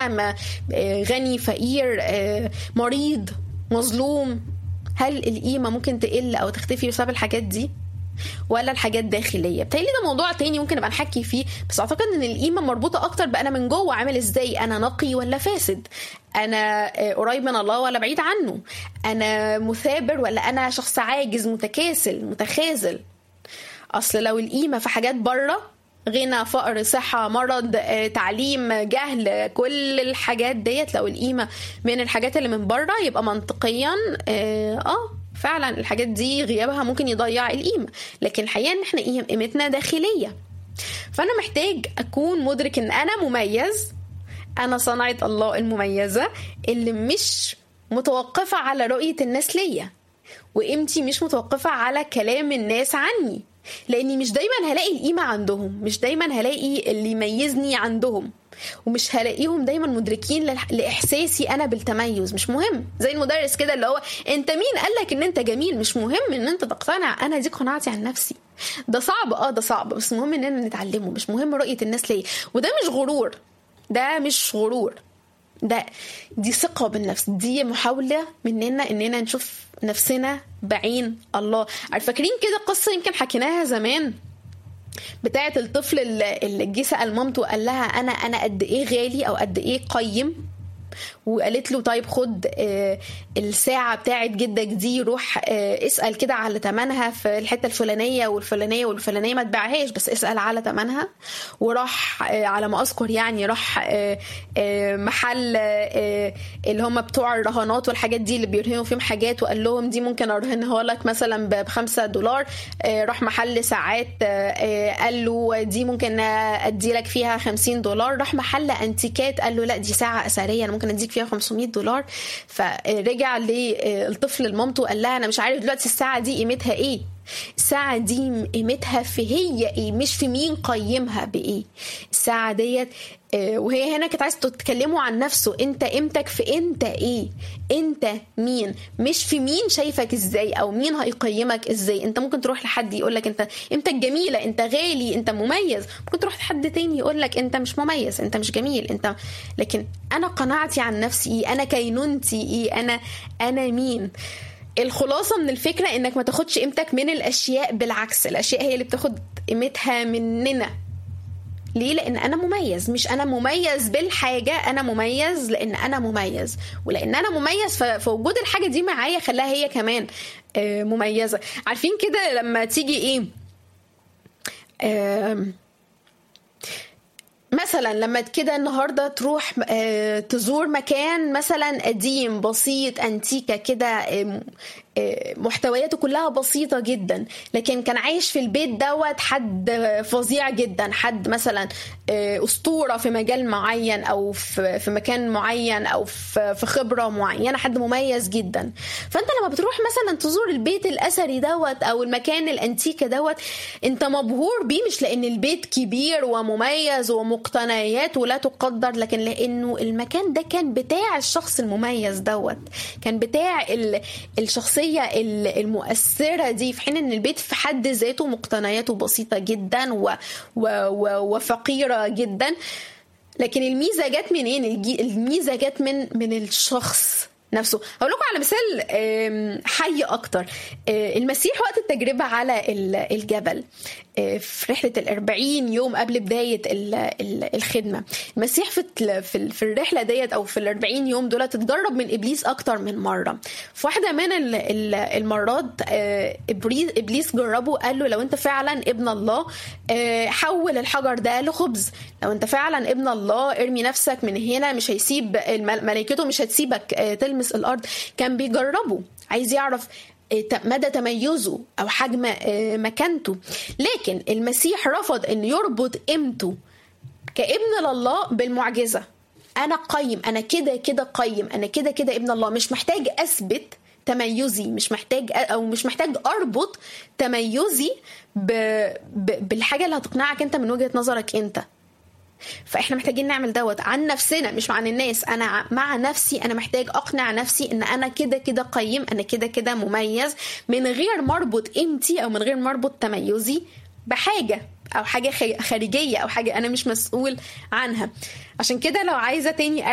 أعمى غني فقير مريض مظلوم هل القيمة ممكن تقل أو تختفي بسبب الحاجات دي؟ ولا الحاجات داخليه بتهيألي ده موضوع تاني ممكن نبقى نحكي فيه بس اعتقد ان القيمه مربوطه اكتر بانا من جوه عامل ازاي انا نقي ولا فاسد انا قريب من الله ولا بعيد عنه انا مثابر ولا انا شخص عاجز متكاسل متخاذل اصل لو القيمه في حاجات بره غنى فقر صحة مرض تعليم جهل كل الحاجات ديت لو القيمة من الحاجات اللي من بره يبقى منطقيا اه فعلا الحاجات دي غيابها ممكن يضيع القيمه لكن الحقيقه ان احنا قيمتنا داخليه فانا محتاج اكون مدرك ان انا مميز انا صنعه الله المميزه اللي مش متوقفه على رؤيه الناس ليا وقيمتي مش متوقفه على كلام الناس عني لاني مش دايما هلاقي القيمه عندهم مش دايما هلاقي اللي يميزني عندهم ومش هلاقيهم دايما مدركين لاحساسي انا بالتميز مش مهم زي المدرس كده اللي هو انت مين قالك ان انت جميل مش مهم ان انت تقتنع انا دي قناعتي عن نفسي ده صعب اه ده صعب بس مهم اننا نتعلمه مش مهم رؤيه الناس ليا وده مش غرور ده مش غرور ده دي ثقة بالنفس دي محاولة مننا اننا نشوف نفسنا بعين الله عارف فاكرين كده قصة يمكن حكيناها زمان بتاعة الطفل اللي جه سأل مامته قال لها أنا أنا قد إيه غالي أو قد إيه قيم وقالت له طيب خد الساعة بتاعت جدك دي روح اسأل كده على تمنها في الحتة الفلانية والفلانية والفلانية ما تبيعهاش بس اسأل على تمنها وراح على ما أذكر يعني راح محل اللي هم بتوع الرهانات والحاجات دي اللي بيرهنوا فيهم حاجات وقال لهم دي ممكن أرهنها لك مثلا بخمسة دولار راح محل ساعات قال له دي ممكن أدي لك فيها خمسين دولار راح محل أنتيكات قال له لا دي ساعة أثرية أنا ممكن اديك فيها 500 دولار فرجع للطفل لمامته قال لها انا مش عارف دلوقتي الساعه دي قيمتها ايه الساعة دي قيمتها في هي ايه مش في مين قيمها بايه الساعة ديت وهي هنا كانت عايزة تتكلموا عن نفسه انت قيمتك في انت ايه انت مين مش في مين شايفك ازاي او مين هيقيمك ازاي انت ممكن تروح لحد يقولك انت قيمتك جميلة انت غالي انت مميز ممكن تروح لحد تاني يقولك انت مش مميز انت مش جميل انت لكن انا قناعتي عن نفسي ايه انا كينونتي ايه انا انا مين الخلاصة من الفكرة انك ما تاخدش قيمتك من الاشياء بالعكس الاشياء هي اللي بتاخد قيمتها مننا ليه لان انا مميز مش انا مميز بالحاجة انا مميز لان انا مميز ولان انا مميز فوجود الحاجة دي معايا خلاها هي كمان مميزة عارفين كده لما تيجي ايه مثلا لما كده النهارده تروح تزور مكان مثلا قديم بسيط انتيكه كده محتوياته كلها بسيطة جدا لكن كان عايش في البيت دوت حد فظيع جدا حد مثلا أسطورة في مجال معين أو في مكان معين أو في خبرة معينة حد مميز جدا فأنت لما بتروح مثلا تزور البيت الأثري دوت أو المكان الأنتيكة دوت أنت مبهور بيه مش لأن البيت كبير ومميز ومقتنيات ولا تقدر لكن لأنه المكان ده كان بتاع الشخص المميز دوت كان بتاع الشخصية الشخصية المؤثرة دي في حين ان البيت في حد ذاته مقتنياته بسيطة جدا و و و وفقيرة جدا لكن الميزة جت منين؟ الميزة جت من من الشخص نفسه هقول لكم على مثال حي اكتر المسيح وقت التجربه على الجبل في رحله الأربعين يوم قبل بدايه الخدمه المسيح في في الرحله ديت او في الأربعين يوم دول اتجرب من ابليس اكتر من مره في واحده من المرات ابليس جربه قال له لو انت فعلا ابن الله حول الحجر ده لخبز لو انت فعلا ابن الله ارمي نفسك من هنا مش هيسيب ملائكته مش هتسيبك تلمس الارض كان بيجربه عايز يعرف مدى تميزه او حجم مكانته لكن المسيح رفض ان يربط قيمته كابن لله بالمعجزه انا قيم انا كده كده قيم انا كده كده ابن الله مش محتاج اثبت تميزي مش محتاج او مش محتاج اربط تميزي ب... ب... بالحاجه اللي هتقنعك انت من وجهه نظرك انت فاحنا محتاجين نعمل دوت عن نفسنا مش عن الناس انا مع نفسي انا محتاج اقنع نفسي ان انا كده كده قيم انا كده كده مميز من غير مربط قيمتي او من غير مربط تميزي بحاجه او حاجه خارجيه او حاجه انا مش مسؤول عنها عشان كده لو عايزه تاني